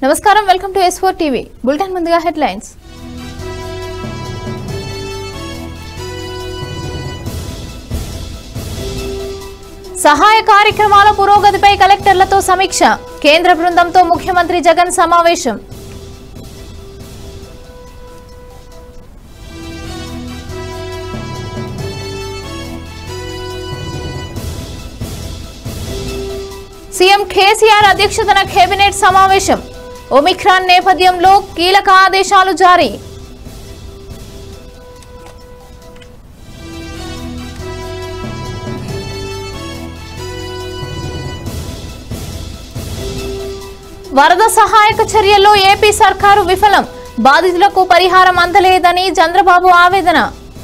నమస్కారం welcome to S four TV bulletin ముందుగా headlines సహాయ కార్యక్రమాల పురోగతిపై కలెక్టర్లతో సమీక్ష కేంద్ర బృందంతో ముఖ్యమంత్రి జగన్ సమావేశం సీఎం కేసీఆర్ అధ్యక్షతన కేబినెట్ సమావేశం ఒమిక్రాన్ నేపథ్యంలో కీలక ఆదేశాలు జారీ వరద సహాయక చర్యల్లో ఏపీ సర్కారు విఫలం బాధితులకు పరిహారం అందలేదని చంద్రబాబు ఆవేదన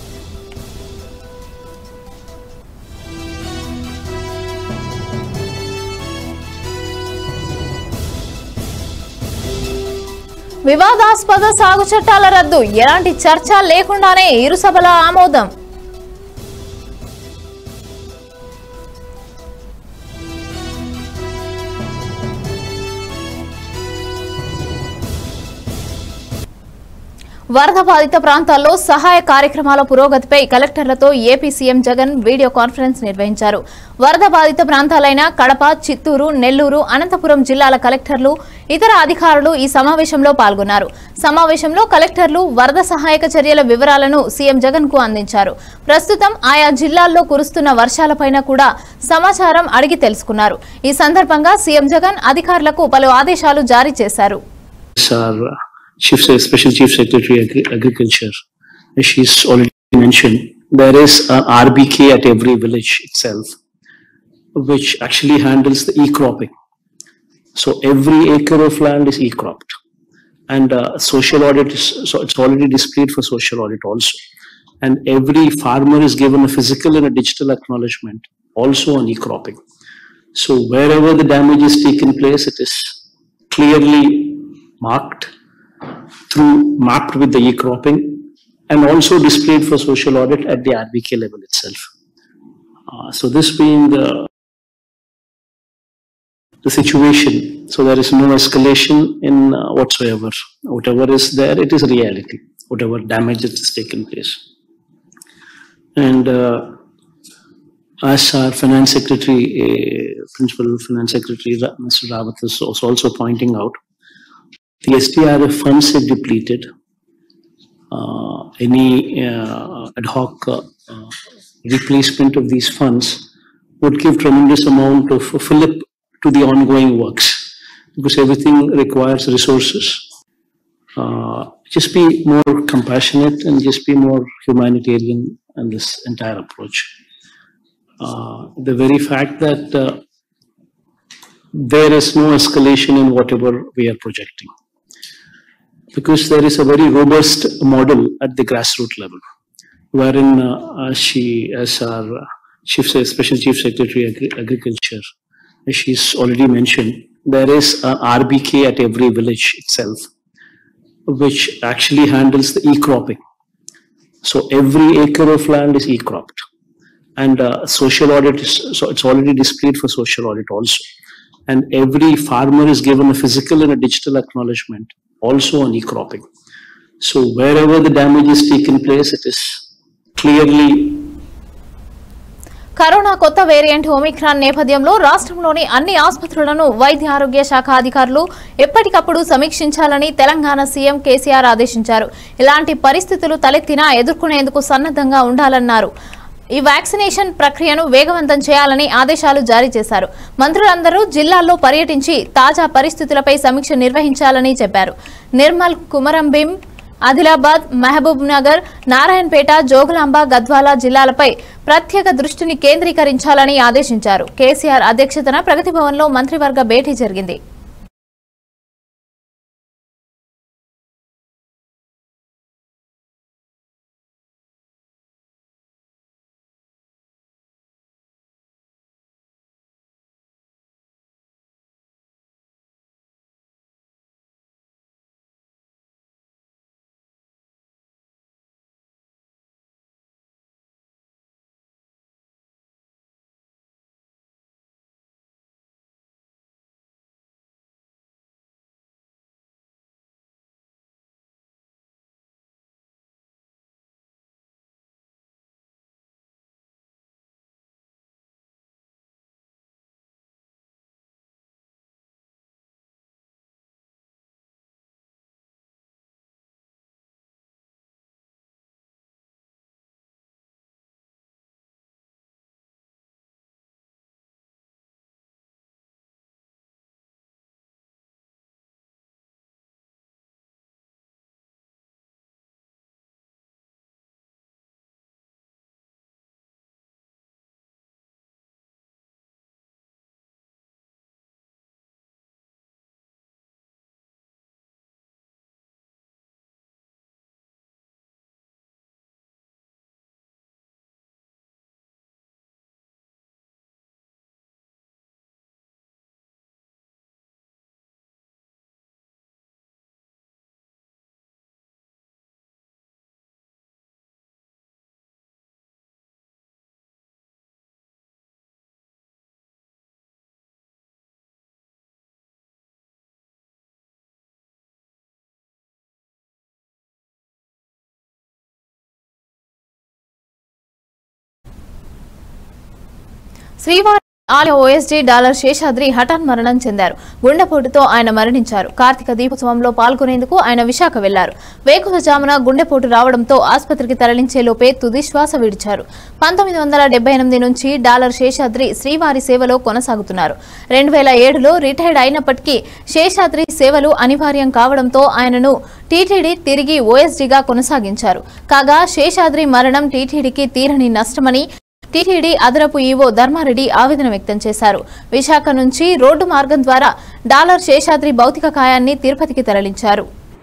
వివాదాస్పద సాగు చట్టాల రద్దు ఎలాంటి చర్చ లేకుండానే ఇరు సభల ఆమోదం వరద బాధిత ప్రాంతాల్లో సహాయ కార్యక్రమాల పురోగతిపై కలెక్టర్లతో AP CM Jagan video conference నిర్వహించారు వరద బాధిత ప్రాంతాలైన కడప చిత్తూరు నెల్లూరు అనంతపురం జిల్లాల కలెక్టర్లు ఇతర అధికారులు ఈ సమావేశంలో పాల్గొన్నారు సమావేశంలో కలెక్టర్లు వరద సహాయక చర్యల వివరాలను సీఎం జగన్ కు అందించారు ప్రస్తుతం ఆయా జిల్లాల్లో కురుస్తున్న వర్షాలపైన కూడా సమాచారం అడిగి తెలుసుకున్నారు ఈ సందర్భంగా సీఎం జగన్ అధికారులకు పలు ఆదేశాలు జారీ చేశారు is our uh, Chief Se- Special Chief Secretary Agri- Agriculture. As She's already mentioned. There is a RBK at every village itself, which actually handles the e-cropping. So every acre of land is e-cropped. And uh, social audit is, so it's already displayed for social audit also. And every farmer is given a physical and a digital acknowledgement also on e-cropping. So wherever the damage is taken place, it is clearly marked through mapped with the e-cropping and also displayed for social audit at the RBK level itself. Uh, so this being the the situation, so there is no escalation in uh, whatsoever. Whatever is there, it is reality. Whatever damage that has taken place. And uh, as our finance secretary, uh, principal finance secretary, Ra- Mr. Rawat is also also pointing out, the SDRF funds have depleted. Uh, Any uh, ad hoc uh, uh, replacement of these funds would give tremendous amount of fillip to the ongoing works because everything requires resources. Uh, Just be more compassionate and just be more humanitarian in this entire approach. Uh, The very fact that uh, there is no escalation in whatever we are projecting. Because there is a very robust model at the grassroots level, wherein uh, uh, she, as our uh, Chief, Se- Special Chief Secretary Agri- Agriculture, as she's already mentioned, there is a RBK at every village itself, which actually handles the e-cropping. So every acre of land is e-cropped. And uh, social audit is, so it's already displayed for social audit also. And every farmer is given a physical and a digital acknowledgement also on e-cropping. So wherever the damage is taken place, it is clearly corona కొత్త variant Omicron నేపథ్యంలో రాష్ట్రంలోని అన్ని ఆసుపత్రులను వైద్య ఆరోగ్య శాఖ అధికారులు ఎప్పటికప్పుడు సమీక్షించాలని తెలంగాణ సీఎం కేసీఆర్ ఆదేశించారు ఇలాంటి పరిస్థితులు తలెత్తినా ఎదుర్కొనేందుకు సన్నద్ధంగా ఉండాలన్నారు ఈ వ్యాక్సినేషన్ ప్రక్రియను వేగవంతం చేయాలని ఆదేశాలు జారీ చేశారు మంత్రులందరూ జిల్లాల్లో పర్యటించి తాజా పరిస్థితులపై సమీక్ష నిర్వహించాలని చెప్పారు నిర్మల్ కుమరంభీం ఆదిలాబాద్ మహబూబ్ నగర్ నారాయణపేట జోగులాంబ గద్వాల జిల్లాలపై ప్రత్యేక దృష్టిని కేంద్రీకరించాలని ఆదేశించారు కేసీఆర్ అధ్యక్షతన ప్రగతి భవన్లో మంత్రివర్గ భేటీ జరిగింది శ్రీవారి ఆలయ ఓఎస్డీ డాలర్ శేషాద్రి హఠాన్ మరణం చెందారు గుండెపోటుతో ఆయన మరణించారు కార్తీక దీపోత్సవంలో పాల్గొనేందుకు ఆయన విశాఖ వెళ్లారు వేకువజామున గుండెపోటు రావడంతో ఆసుపత్రికి తరలించే లోపే తుది శ్వాస విడిచారు పంతొమ్మిది వందల డెబ్బై ఎనిమిది నుంచి డాలర్ శేషాద్రి శ్రీవారి సేవలో కొనసాగుతున్నారు రెండు వేల ఏడులో రిటైర్డ్ అయినప్పటికీ శేషాద్రి సేవలు అనివార్యం కావడంతో ఆయనను టీటీడీ తిరిగి ఓఎస్డీగా కొనసాగించారు కాగా శేషాద్రి మరణం టీటీడీకి తీరని నష్టమని టీటీడీ అదనపు ఈవో ధర్మారెడ్డి ఆవేదన వ్యక్తం చేశారు విశాఖ నుంచి రోడ్డు మార్గం ద్వారా డాలర్ శేషాద్రి భౌతిక కాయాన్ని తిరుపతికి తరలించారు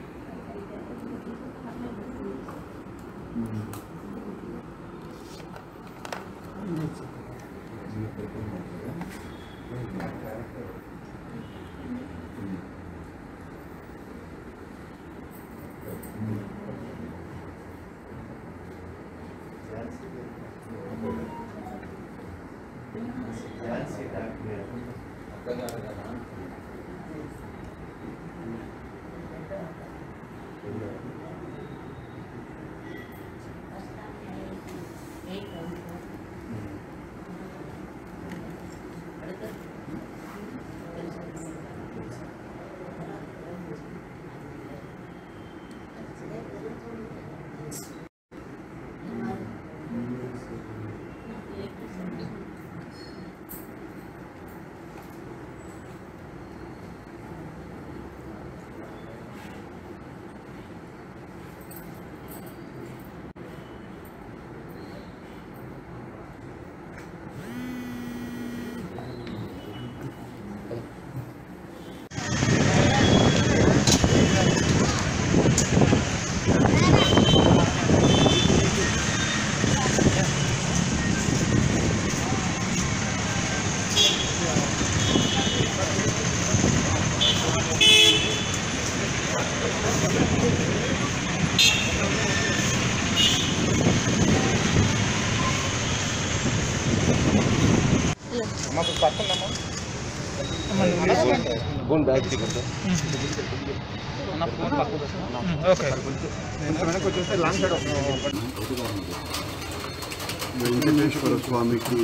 వెంకటేశ్వర స్వామికి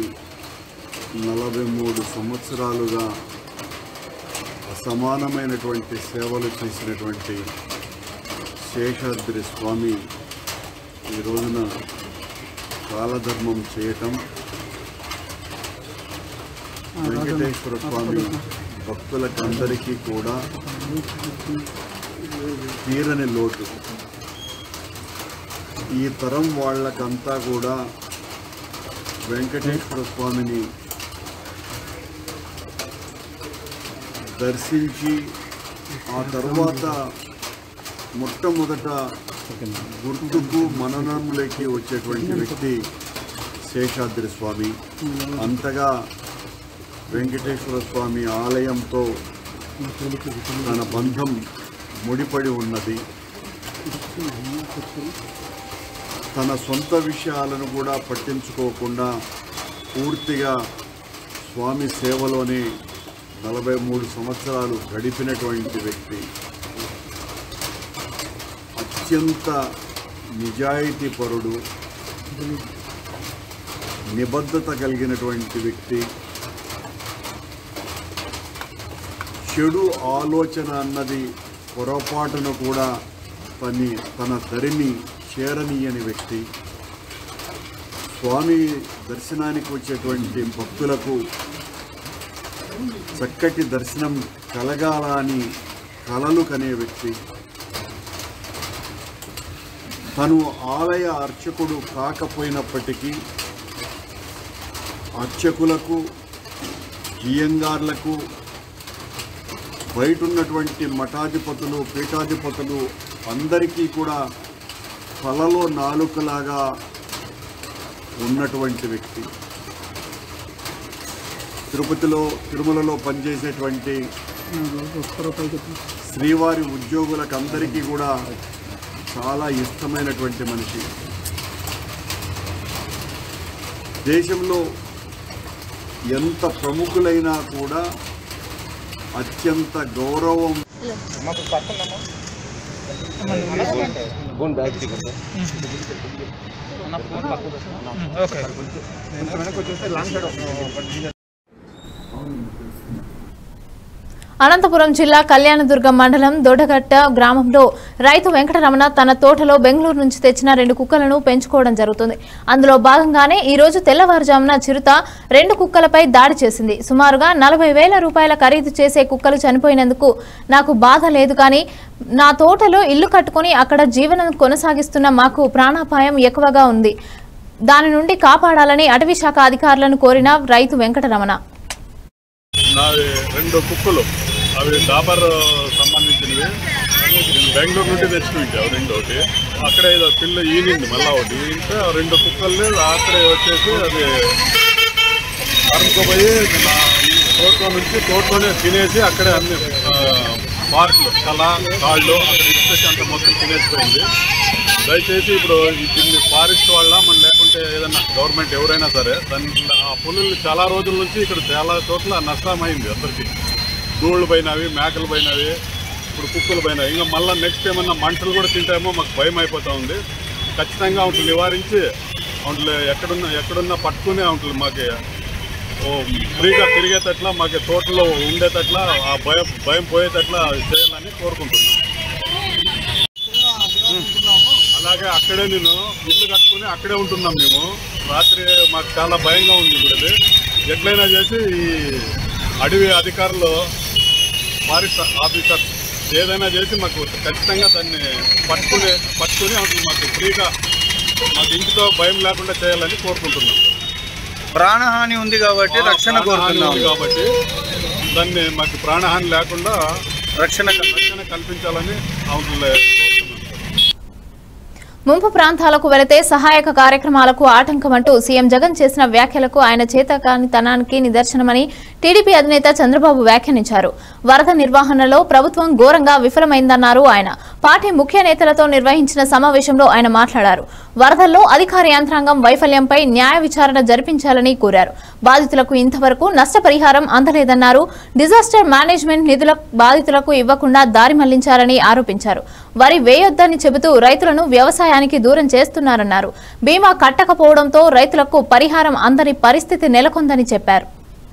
నలభై మూడు సంవత్సరాలుగా అసమానమైనటువంటి సేవలు చేసినటువంటి శేషాద్రి స్వామి ఈ రోజున కాలధర్మం చేయటం వెంకటేశ్వర స్వామి భక్తులకందరికీ కూడా తీరని లోటు ఈ తరం వాళ్ళకంతా కూడా వెంకటేశ్వర స్వామిని దర్శించి ఆ తరువాత మొట్టమొదట గుర్తుకు మననంలోకి వచ్చేటువంటి వ్యక్తి శేషాద్రి స్వామి అంతగా వెంకటేశ్వర స్వామి ఆలయంతో తన బంధం ముడిపడి ఉన్నది తన సొంత విషయాలను కూడా పట్టించుకోకుండా పూర్తిగా స్వామి సేవలోనే నలభై మూడు సంవత్సరాలు గడిపినటువంటి వ్యక్తి అత్యంత నిజాయితీపరుడు నిబద్ధత కలిగినటువంటి వ్యక్తి చెడు ఆలోచన అన్నది పొరపాటును కూడా తని తన దరిని చేరనీయని వ్యక్తి స్వామి దర్శనానికి వచ్చేటువంటి భక్తులకు చక్కటి దర్శనం కలగాల అని కలలు కనే వ్యక్తి తను ఆలయ అర్చకుడు కాకపోయినప్పటికీ అర్చకులకు జియంగార్లకు బయట ఉన్నటువంటి మఠాధిపతులు పీఠాధిపతులు అందరికీ కూడా కలలో నాలుకలాగా ఉన్నటువంటి వ్యక్తి తిరుపతిలో తిరుమలలో పనిచేసేటువంటి శ్రీవారి ఉద్యోగులకు అందరికీ కూడా చాలా ఇష్టమైనటువంటి మనిషి దేశంలో ఎంత ప్రముఖులైనా కూడా అత్యంత గౌరవం ఓకే అనంతపురం జిల్లా కళ్యాణదుర్గం మండలం దొడ్డగట్ట గ్రామంలో రైతు వెంకటరమణ తన తోటలో బెంగళూరు నుంచి తెచ్చిన రెండు కుక్కలను పెంచుకోవడం జరుగుతుంది అందులో భాగంగానే ఈ రోజు తెల్లవారుజామున చిరుత రెండు కుక్కలపై దాడి చేసింది సుమారుగా నలభై వేల రూపాయల ఖరీదు చేసే కుక్కలు చనిపోయినందుకు నాకు బాధ లేదు కానీ నా తోటలో ఇల్లు కట్టుకుని అక్కడ జీవనం కొనసాగిస్తున్న మాకు ప్రాణాపాయం ఎక్కువగా ఉంది దాని నుండి కాపాడాలని అటవీ శాఖ అధికారులను కోరిన రైతు వెంకటరమణ నాది రెండు కుక్కలు అవి డాబర్ సంబంధించినవి నేను బెంగళూరు నుండి తెచ్చుకుంటే అవి రెండు ఒకటి అక్కడే ఏదో పిల్ల ఈనింది మళ్ళీ ఒకటి ఈనింటే ఆ రెండు కుక్కల్ని అక్కడే వచ్చేసి అది అరుముకోపోయి నా ఈ తోటలో నుంచి తోటలోనే తినేసి అక్కడే అన్ని ఆ, పార్కులు కళ కాళ్ళు అక్కడ ఇచ్చేసి అంత మొత్తం తినేసిపోయింది దయచేసి ఇప్పుడు ఈ దీన్ని ఫారెస్ట్ వాళ్ళ మన లేకుంటే ఏదైనా గవర్నమెంట్ ఎవరైనా సరే దాని ఆ పులులు చాలా రోజుల నుంచి ఇక్కడ చాలా చోట్ల నష్టమైంది అందరికి దూళ్ళు పోయినవి మేకలు పోయినవి ఇప్పుడు కుక్కలు పోయినవి ఇంకా మళ్ళీ నెక్స్ట్ ఏమన్నా మనుషులు కూడా తింటామో మాకు భయం అయిపోతా ఉంది ఖచ్చితంగా ఉంటుంది నివారించి ఉంటుంది ఎక్కడున్నా ఎక్కడున్నా పట్టుకునే ఉంటుంది మాకు ఓ ఫ్రీగా తిరిగేటట్లా మాకు తోటలో ఉండేటట్లా ఆ భయం భయం పోయేటట్లా చేయాలని కోరుకుంటున్నాను అలాగే అక్కడే నేను ఇల్లు కట్టుకుని అక్కడే ఉంటున్నాం మేము రాత్రి మాకు చాలా భయంగా ఉంది ఇప్పుడు ఇది. ఎట్లయినా చేసి ఈ అడవి అధికారులు ఫారెస్ట్ ఆఫీసర్ ఏదైనా చేసి మాకు ఖచ్చితంగా దాన్ని పట్టుకుని పట్టుకుని అసలు మాకు ఫ్రీగా మాకు ఇంటితో భయం లేకుండా చేయాలని కోరుకుంటున్నాం ప్రాణహాని ఉంది కాబట్టి రక్షణ ప్రాణహాని ఉంది కోరుతున్నాము కాబట్టి దాన్ని మాకు ప్రాణహాని లేకుండా రక్షణ రక్షణ కల్పించాలని అవుతుంది కోరుతున్నాను ముంపు ప్రాంతాలకు వెళితే సహాయక కార్యక్రమాలకు ఆటంకమంటూ సీఎం జగన్ చేసిన వ్యాఖ్యలకు ఆయన చేతకానితనానికి నిదర్శనమని టీడీపీ అధినేత చంద్రబాబు వ్యాఖ్యానించారు వరద నిర్వహణలో ప్రభుత్వం ఘోరంగా విఫలమైందన్నారు ఆయన పార్టీ ముఖ్య నేతలతో నిర్వహించిన సమావేశంలో ఆయన మాట్లాడారు వరదల్లో అధికార యంత్రాంగం వైఫల్యంపై న్యాయ విచారణ జరిపించాలని కోరారు బాధితులకు ఇంతవరకు నష్టపరిహారం అందలేదన్నారు డిజాస్టర్ మేనేజ్మెంట్ నిధుల బాధితులకు ఇవ్వకుండా దారి మళ్లించారని ఆరోపించారు వరి వేయొద్దని చెబుతూ రైతులను వ్యవసాయానికి దూరం చేస్తున్నారన్నారు బీమా కట్టకపోవడంతో రైతులకు పరిహారం అందని పరిస్థితి నెలకొందని చెప్పారు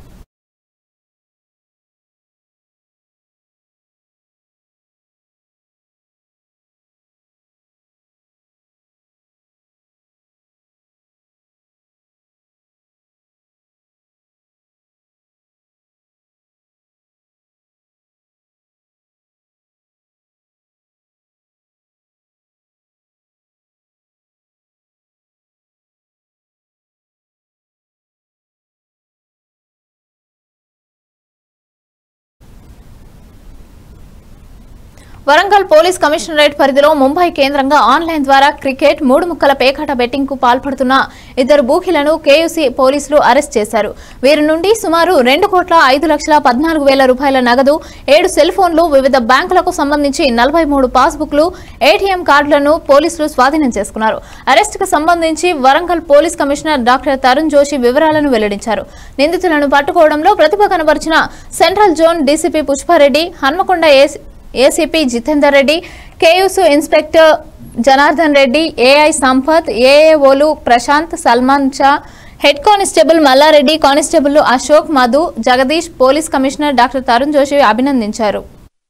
వరంగల్ పోలీస్ కమిషనరేట్ పరిధిలో ముంబై కేంద్రంగా ఆన్లైన్ ద్వారా క్రికెట్ మూడు ముక్కల పేకాట బెట్టింగ్ కు పాల్పడుతున్న ఇద్దరు బూకీలను కేయూసీ పోలీసులు అరెస్ట్ చేశారు వీరి నుండి సుమారు రెండు కోట్ల ఐదు లక్షల పద్నాలుగు వేల రూపాయల నగదు ఏడు సెల్ ఫోన్లు వివిధ బ్యాంకులకు సంబంధించి నలభై మూడు పాస్బుక్లు ఏటీఎం కార్డులను పోలీసులు స్వాధీనం చేసుకున్నారు అరెస్టుకు సంబంధించి Warangal police commissioner doctor Tarun Joshi వివరాలను వెల్లడించారు నిందితులను పట్టుకోవడంలో ప్రతిభ కనబరిచిన central zone DCP Pushpareddy Hanmakonda AC ACP Jitender Reddy కేయూసు ఇన్స్పెక్టర్ జనార్దన్ రెడ్డి ఏఐ సంపత్ ఏఏఓలు Prashanth Salman Shah head constable Mallareddy constable Ashok Madhu Jagadeesh police commissioner doctor Tarun Joshi అభినందించారు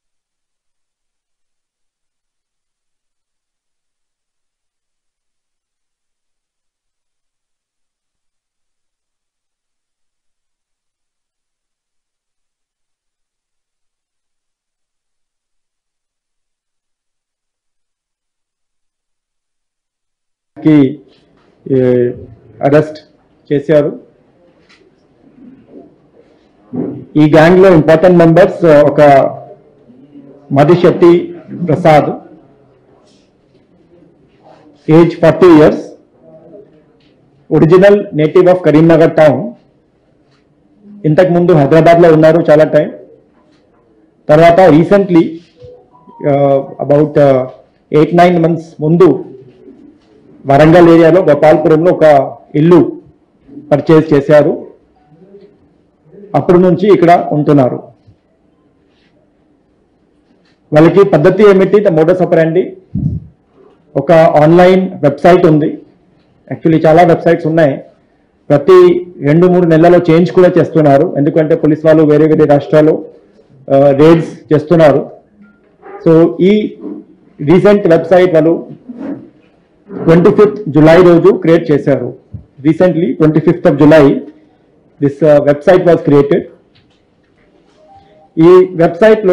కి ఏ, అరెస్ట్ చేశారు ఈ గ్యాంగ్ లో ఇంపార్టెంట్ మెంబర్స్ ఒక Madhusetty Prasad age forty years original native of Karimnagar town ఇంతకు ముందు హైదరాబాద్ లో ఉన్నారు చాలా టైం తర్వాత recently about eight nine months ముందు వరంగల్ ఏరియాలో గోపాల్పురంలో ఒక ఇల్లు పర్చేజ్ చేశారు అప్పటి నుంచి ఇక్కడ ఉంటున్నారు వాళ్ళకి పద్ధతి ఏమిటి ద మోడస్ ఆపరండి ఒక ఆన్లైన్ వెబ్సైట్ ఉంది యాక్చువల్లీ చాలా వెబ్సైట్స్ ఉన్నాయి ప్రతి రెండు మూడు నెలల్లో చేంజ్ కూడా చేస్తున్నారు ఎందుకంటే పోలీస్ వాళ్ళు వేరే వేరే రాష్ట్రాలు రేడ్స్ చేస్తున్నారు సో ఈ రీసెంట్ వెబ్సైట్ వాళ్ళు ట్వంటీ ఫిఫ్త్ జులై రోజు క్రియేట్ చేశారు recently twenty fifth of July this website was created ఈ వెబ్సైట్లో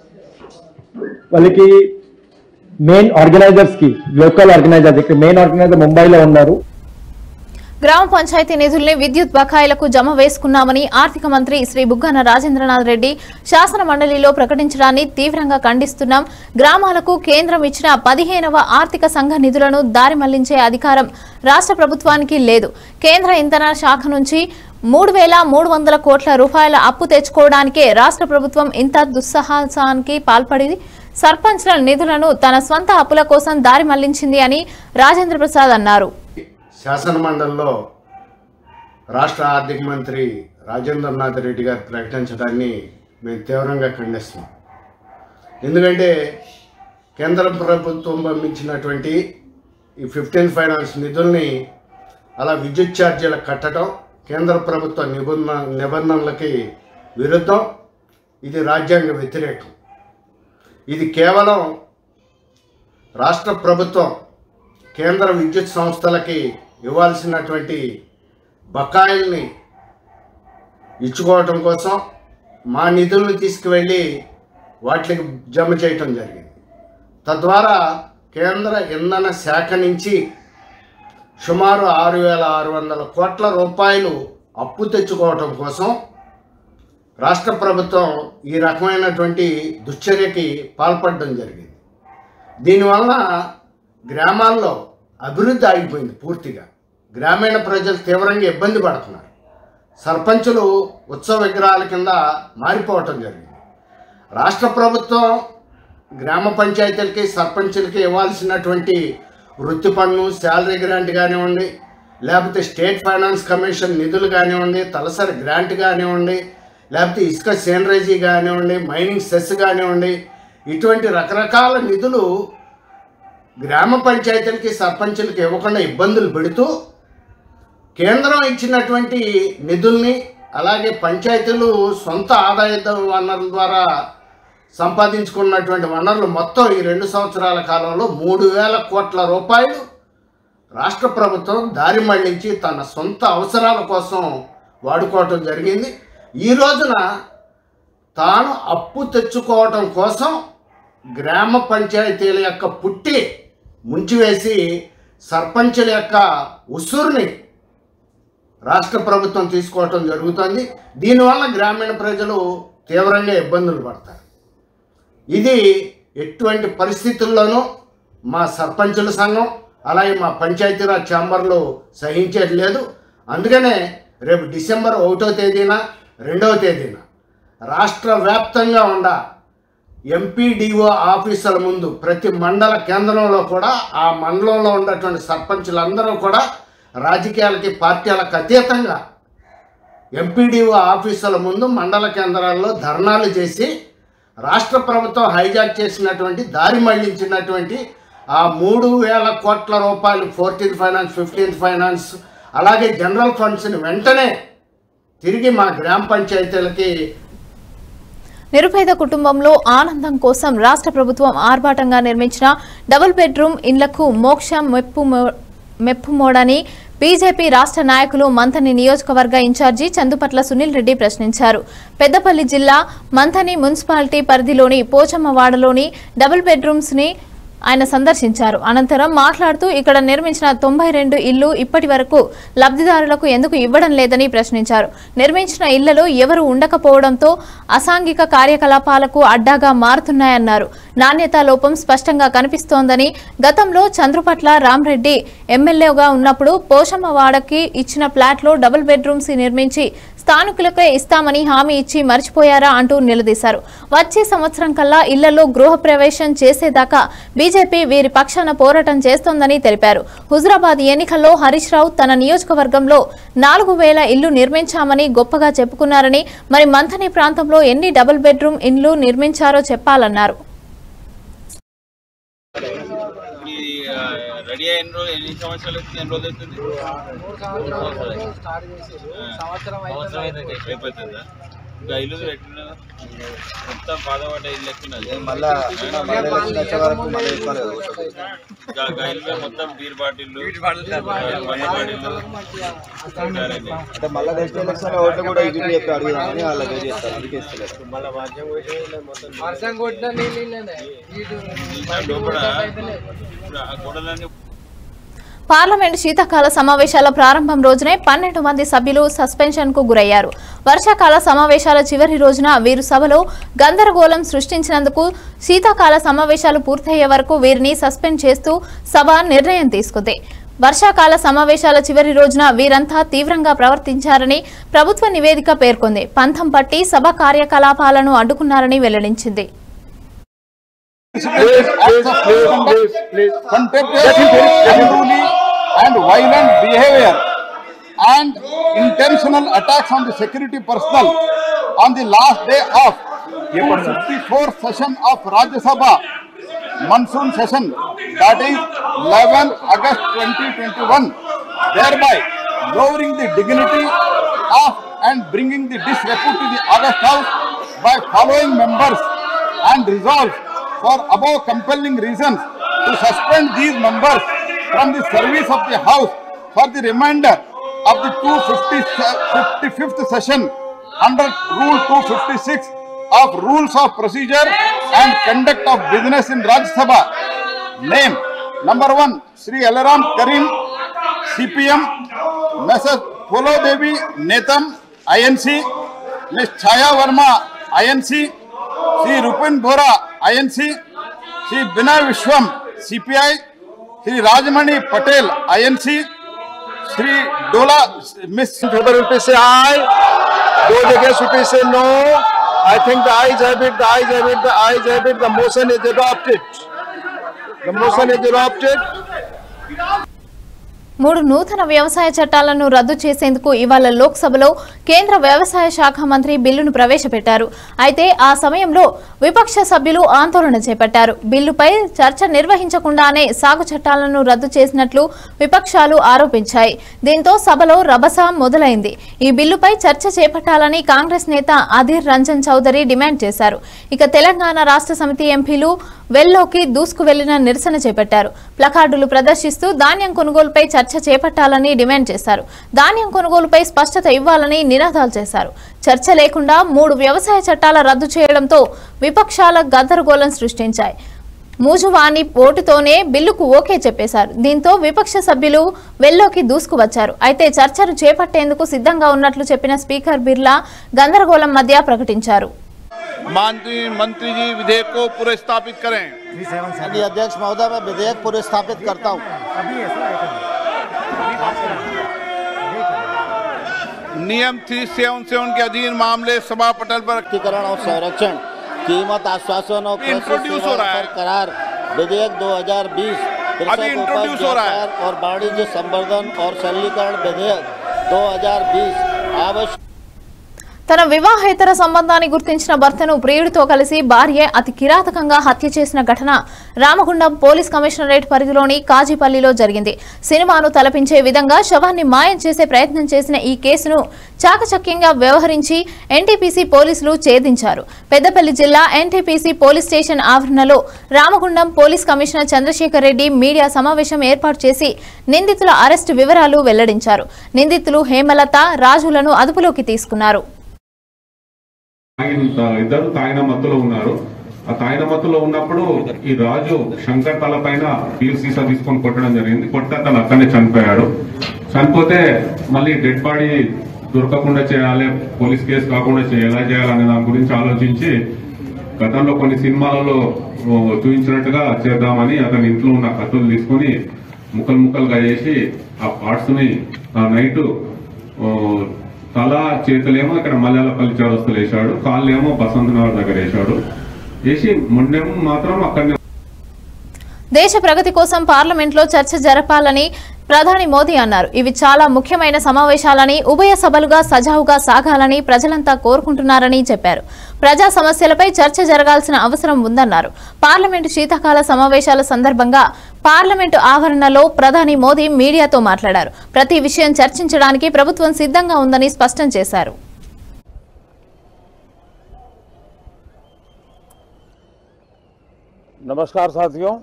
వాళ్ళకి మెయిన్ ఆర్గనైజర్స్ కి లోకల్ ఆర్గనైజర్స్ ఇక్కడ మెయిన్ ఆర్గనైజర్ ముంబైలో ఉన్నారు గ్రామ పంచాయతీ నిధుల్ని విద్యుత్ బకాయిలకు జమ వేసుకున్నామని ఆర్థిక మంత్రి శ్రీ బుగ్గన రాజేంద్రనాథ్ రెడ్డి శాసన మండలిలో ప్రకటించడాన్ని తీవ్రంగా ఖండిస్తున్నాం గ్రామాలకు కేంద్రం ఇచ్చిన పదిహేనవ ఆర్థిక సంఘ నిధులను దారి మళ్లించే అధికారం రాష్ట్ర ప్రభుత్వానికి లేదు కేంద్ర ఇంధన శాఖ నుంచి మూడు వేల మూడు వందల కోట్ల రూపాయల అప్పు తెచ్చుకోవడానికే రాష్ట్ర ప్రభుత్వం ఇంత దుస్సాహసానికి పాల్పడి సర్పంచ్ల నిధులను తన స్వంత అప్పుల కోసం దారి మళ్లించింది అని రాజేంద్ర ప్రసాద్ అన్నారు శాసన మండలిలో రాష్ట్ర ఆర్థిక మంత్రి రాజేంద్రనాథ్ రెడ్డి గారు ప్రకటించడాన్ని మేము తీవ్రంగా ఖండిస్తున్నాం ఎందుకంటే కేంద్ర ప్రభుత్వం పంపించినటువంటి ఈ ఫిఫ్టీన్ ఫైనాన్స్ నిధుల్ని అలా విద్యుత్ ఛార్జీలకు కట్టడం కేంద్ర ప్రభుత్వ నిబంధన నిబంధనలకి విరుద్ధం ఇది రాజ్యాంగ వ్యతిరేకం ఇది కేవలం రాష్ట్ర ప్రభుత్వం కేంద్ర విద్యుత్ సంస్థలకి ఇవ్వాల్సినటువంటి బకాయిల్ని ఇచ్చుకోవటం కోసం మా నిధులను తీసుకువెళ్ళి వాటికి జమ చేయటం జరిగింది తద్వారా కేంద్ర ఇంధన శాఖ నుంచి సుమారు ఆరు వేల ఆరు వందల కోట్ల రూపాయలు అప్పు తెచ్చుకోవటం కోసం రాష్ట్ర ప్రభుత్వం ఈ రకమైనటువంటి దుశ్చర్యకి పాల్పడడం జరిగింది దీనివల్ల గ్రామాల్లో అభివృద్ధి ఆగిపోయింది పూర్తిగా గ్రామీణ ప్రజలు తీవ్రంగా ఇబ్బంది పడుతున్నారు సర్పంచులు ఉత్సవ విగ్రహాల కింద మారిపోవటం జరిగింది రాష్ట్ర ప్రభుత్వం గ్రామ పంచాయతీలకి సర్పంచులకి ఇవ్వాల్సినటువంటి వృత్తి పన్ను శాలరీ గ్రాంట్ కానివ్వండి లేకపోతే స్టేట్ ఫైనాన్స్ కమిషన్ నిధులు కానివ్వండి తలసరి గ్రాంట్ కానివ్వండి లేకపోతే ఇసుక సేనరేజీ కానివ్వండి మైనింగ్ సెస్ కానివ్వండి ఇటువంటి రకరకాల నిధులు గ్రామ పంచాయతీలకి సర్పంచులకి ఇవ్వకుండా ఇబ్బందులు పెడుతూ కేంద్రం ఇచ్చినటువంటి నిధుల్ని అలాగే పంచాయతీలు సొంత ఆదాయ వనరుల ద్వారా సంపాదించుకున్నటువంటి వనరులు మొత్తం ఈ రెండు సంవత్సరాల కాలంలో మూడు వేల కోట్ల రూపాయలు రాష్ట్ర ప్రభుత్వం దారి మళ్లించి తన సొంత అవసరాల కోసం వాడుకోవటం జరిగింది ఈ రోజున తాను అప్పు తెచ్చుకోవటం కోసం గ్రామ పంచాయతీల యొక్క పుట్టి ముంచివేసి సర్పంచుల యొక్క ఉసురుని రాష్ట్ర ప్రభుత్వం తీసుకోవటం జరుగుతుంది దీనివల్ల గ్రామీణ ప్రజలు తీవ్రంగా ఇబ్బందులు పడతారు ఇది ఎటువంటి పరిస్థితుల్లోనూ మా సర్పంచుల సంఘం అలాగే మా పంచాయతీరాజ్ ఛాంబర్లు సహించేది లేదు అందుకనే రేపు డిసెంబర్ ఒకటో తేదీన రెండవ తేదీన రాష్ట్ర వ్యాప్తంగా ఉండ ఎంపీడీఓ ఆఫీసుల ముందు ప్రతి మండల కేంద్రంలో కూడా ఆ మండలంలో ఉన్నటువంటి సర్పంచులందరూ కూడా రాజకీయాలకి పార్టీలకు అతీతంగా ఎంపీడీఓ ఆఫీసుల ముందు మండల కేంద్రాల్లో ధర్నాలు చేసి రాష్ట్ర ప్రభుత్వం హైజాక్ చేసినటువంటి దారి మళ్లించినటువంటి ఆ మూడు వేల కోట్ల రూపాయలు ఫోర్టీన్త్ ఫైనాన్స్ ఫిఫ్టీన్త్ ఫైనాన్స్ అలాగే జనరల్ ఫండ్స్ని వెంటనే తిరిగి మా గ్రామ పంచాయతీలకి నిరుపేద కుటుంబంలో ఆనందం కోసం రాష్ట్ర ప్రభుత్వం ఆర్భాటంగా నిర్మించిన డబుల్ బెడ్రూమ్ ఇండ్లకు మోక్షం మెప్పు మో- మెప్పుమోడని బీజేపీ రాష్ట్ర నాయకులు మంథని నియోజకవర్గ ఇన్ఛార్జి చందుపట్ల సునీల్ రెడ్డి ప్రశ్నించారు పెద్దపల్లి జిల్లా మంథని మున్సిపాలిటీ పరిధిలోని పోచమ్మవాడలోని డబుల్ బెడ్రూమ్స్ ని ఆయన సందర్శించారు అనంతరం మాట్లాడుతూ ఇక్కడ నిర్మించిన తొంభై రెండు ఇళ్లు ఇప్పటి వరకు లబ్ధిదారులకు ఎందుకు ఇవ్వడం లేదని ప్రశ్నించారు నిర్మించిన ఇళ్లలో ఎవరు ఉండకపోవడంతో అసాంఘిక కార్యకలాపాలకు అడ్డాగా మారుతున్నాయన్నారు నాణ్యతా లోపం స్పష్టంగా కనిపిస్తోందని గతంలో చంద్రుపట్ల రామ్రెడ్డి ఎమ్మెల్యేగా ఉన్నప్పుడు పోషమ్మవాడకి ఇచ్చిన ప్లాట్లో డబుల్ బెడ్రూమ్స్ నిర్మించి స్థానికులకే ఇస్తామని హామీ ఇచ్చి మర్చిపోయారా అంటూ నిలదీశారు వచ్చే సంవత్సరం కల్లా ఇళ్లలో గృహప్రవేశం చేసేదాకా బీజేపీ వీరి పక్షాన పోరాటం చేస్తోందని తెలిపారు హుజరాబాద్ ఎన్నికల్లో హరీష్ రావు తన నియోజకవర్గంలో నాలుగు వేల ఇళ్లు నిర్మించామని గొప్పగా చెప్పుకున్నారని మరి మంథని ప్రాంతంలో ఎన్ని డబుల్ బెడ్రూమ్ ఇండ్లు నిర్మించారో చెప్పాలన్నారు ఏ ఎన్ని రోజులు ఎన్ని సంవత్సరాలు అవుతుంది ఎన్ని రోజులు అవుతుంది అయిపోతుందా ఇంకా ఇల్లు పెట్టిన మొత్తం పాదపడ్డ ఇల్లు ఎక్కున్నది ఇంకా ఇంకా ఇల్లు మొత్తం బీర్ బాటిల్లు మనీ బాటిల్లు ఉంటారండి. అంటే మళ్ళీ నెక్స్ట్ ఎలక్షన్ లో ఓట్లు కూడా ఇది చెప్పి అడుగుదామని వాళ్ళకి ఏం చేస్తారు అందుకే ఇస్తలేదు ఇంకా లోపల ఇప్పుడు ఆ గోడలన్నీ పార్లమెంట్ శీతాకాల సమావేశాల ప్రారంభం రోజునే పన్నెండు మంది సభ్యులు సస్పెన్షన్ కు గురయ్యారు వర్షాకాల సమావేశాల చివరి రోజున వీరు సభలో గందరగోళం సృష్టించినందుకు శీతాకాల సమావేశాలు పూర్తయ్యే వరకు వీరిని సస్పెండ్ చేస్తూ సభ నిర్ణయం తీసుకుంది వర్షాకాల సమావేశాల చివరి రోజున వీరంతా తీవ్రంగా ప్రవర్తించారని ప్రభుత్వ నివేదిక పేర్కొంది పంథం పట్టి సభ కార్యకలాపాలను అడ్డుకున్నారని వెల్లడించింది contemptuous, unruly and violent behavior and intentional attacks on the security personnel on the last day of 54th session of Rajya Sabha monsoon session that is 11 August 2021 thereby lowering the dignity of and bringing the disrepute to the August House by following members and resolve for above compelling reasons to suspend these members from the service of the House for the remainder of the 255th session under Rule 256 of Rules of Procedure and Conduct of Business in Rajya Sabha. Name number one, Sri Alaram Karim, CPM, Mrs. Polo Devi Netam, INC, Ms. Chaya Verma, INC, Sri Rupin Bora, INC, Sri Binay Vishwam, CPI, Sri Rajmani Patel, INC, Sri Dola, Miss favourable से आए दो जगह सुपी से no I think the ayes have it the ayes have it the ayes have it the motion is adopted the motion is adopted మూడు నూతన వ్యవసాయ చట్టాలను రద్దు చేసేందుకు ఇవాళ లోక్సభలో కేంద్ర వ్యవసాయ శాఖ మంత్రి బిల్లును ప్రవేశపెట్టారు అయితే ఆ సమయంలో విపక్ష సభ్యులు ఆందోళన చేపట్టారు బిల్లుపై చర్చ నిర్వహించకుండానే సాగు చట్టాలను రద్దు చేసినట్లు విపక్షాలు ఆరోపించాయి దీంతో సభలో రభస మొదలైంది ఈ బిల్లుపై చర్చ చేపట్టాలని కాంగ్రెస్ నేత అధీర్ రంజన్ చౌదరి డిమాండ్ చేశారు ఇక తెలంగాణ రాష్ట్ర సమితి ఎంపీలు వెల్లోకి దూసుకు వెళ్లిన నిరసన చేపట్టారు ప్లకార్డులు ప్రదర్శిస్తూ ధాన్యం కొనుగోలుపై చర్చ చేపట్టాలని డిమాండ్ చేశారు ధాన్యం కొనుగోలుపై స్పష్టత ఇవ్వాలని నినాదాలు చేశారు చర్చ లేకుండా మూడు వ్యవసాయ చట్టాల రద్దు చేయడంతో విపక్షాల గందరగోళం సృష్టించాయి మూజువాణి ఓటుతోనే బిల్లుకు ఓకే చెప్పేశారు దీంతో విపక్ష సభ్యులు వెల్లోకి దూసుకువచ్చారు అయితే చర్చను చేపట్టేందుకు సిద్ధంగా ఉన్నట్లు చెప్పిన స్పీకర్ బిర్లా గందరగోళం మధ్య ప్రకటించారు माननीय मंत्री जी विधेयक को पुनर्स्थापित करें यदि अध्यक्ष महोदय मैं विधेयक पुनर्स्थापित करता हूँ नियम थ्री सेवन सेवन के अधीन मामले सभा पटल पर व्यक्तिकरण और संरक्षण कीमत आश्वासन और कृषि Introduce सेवा हो रहा है। पर करार विधेयक 2020 कृषक अभी उपज introduce हो रहा है। व्यापार और वाणिज्य संवर्धन और सरलीकरण विधेयक 2020 आवश्यक తన వివాహేతర సంబంధాన్ని గుర్తించిన భర్తను ప్రియుడితో కలిసి భార్య అతి కిరాతకంగా హత్య చేసిన ఘటన రామగుండం పోలీస్ కమిషనరేట్ పరిధిలోని కాజీపల్లిలో జరిగింది సినిమాను తలపించే విధంగా శవాన్ని మాయం చేసే ప్రయత్నం చేసిన ఈ కేసును చాకచక్యంగా వ్యవహరించి ఎన్టీపీసీ పోలీసులు ఛేదించారు పెద్దపల్లి జిల్లా ఎన్టీపీసీ పోలీస్ స్టేషన్ ఆవరణలో Ramagundam police commissioner Chandrashekar Reddy media సమావేశం ఏర్పాటు చేసి నిందితుల అరెస్టు వివరాలు వెల్లడించారు నిందితులు హేమలత రాజులను అదుపులోకి తీసుకున్నారు తాగిన ఇద్దరు తాగిన మత్తులో ఉన్నారు ఆ తాగిన మత్తులో ఉన్నప్పుడు ఈ రాజు శంకర్ తల పైన బీర్ సీసా తీసుకొని కొట్టడం జరిగింది కొట్ట తను అక్కడనే చనిపోయాడు చనిపోతే మళ్ళీ డెడ్ బాడీ దొరకకుండా చేయాలి పోలీస్ కేసు కాకుండా చేయాలి ఎలా చేయాలనే దాని గురించి ఆలోచించి గతంలో కొన్ని సినిమాలలో ఓ, చూపించినట్టుగా చేద్దామని అతని ఇంట్లో ఉన్న కత్తులు తీసుకొని ముక్కలు ముక్కలుగా చేసి ఆ పార్ట్స్ ని ఆ నైట్ తల చేతులేమో ఇక్కడ మలయాళపల్లి చౌరస్తలు వేశాడు కాళ్ళు ఏమో బసంత్ నగర్ దగ్గర వేశాడు వేసి మొండేమో మాత్రం అక్కడనే దేశ ప్రగతి కోసం పార్లమెంట్లో చర్చ జరపాలని ప్రధాని మోదీ అన్నారు ఇవి చాలా ముఖ్యమైన సమావేశాలని ఉభయ సభలుగా సజావుగా సాగాలని ప్రజలంతా కోరుకుంటున్నారని చెప్పారు ప్రజా సమస్యలపై చర్చ జరగాల్సిన అవసరం ఉందన్నారు పార్లమెంటు శీతాకాల సమావేశాల సందర్భంగా పార్లమెంటు ఆవరణలో ప్రధాని మోదీ మీడియాతో మాట్లాడారు ప్రతి విషయం చర్చించడానికి ప్రభుత్వం సిద్ధంగా ఉందని స్పష్టం చేశారు नमस्कार साथियों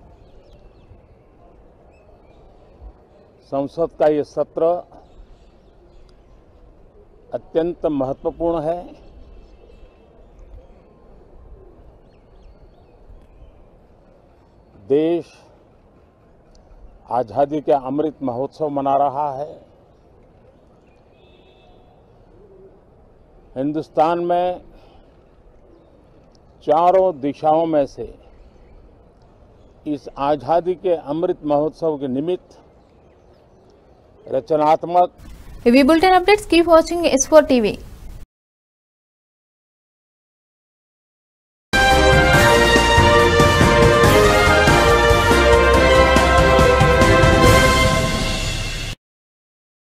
संसद का ये सत्र अत्यंत महत्वपूर्ण है देश आज़ादी के अमृत महोत्सव मना रहा है हिंदुस्तान में चारों दिशाओं में से इस आज़ादी के अमृत महोत्सव के निमित्त रचनात्मक ఇవి bulletin updates keep watching S four TV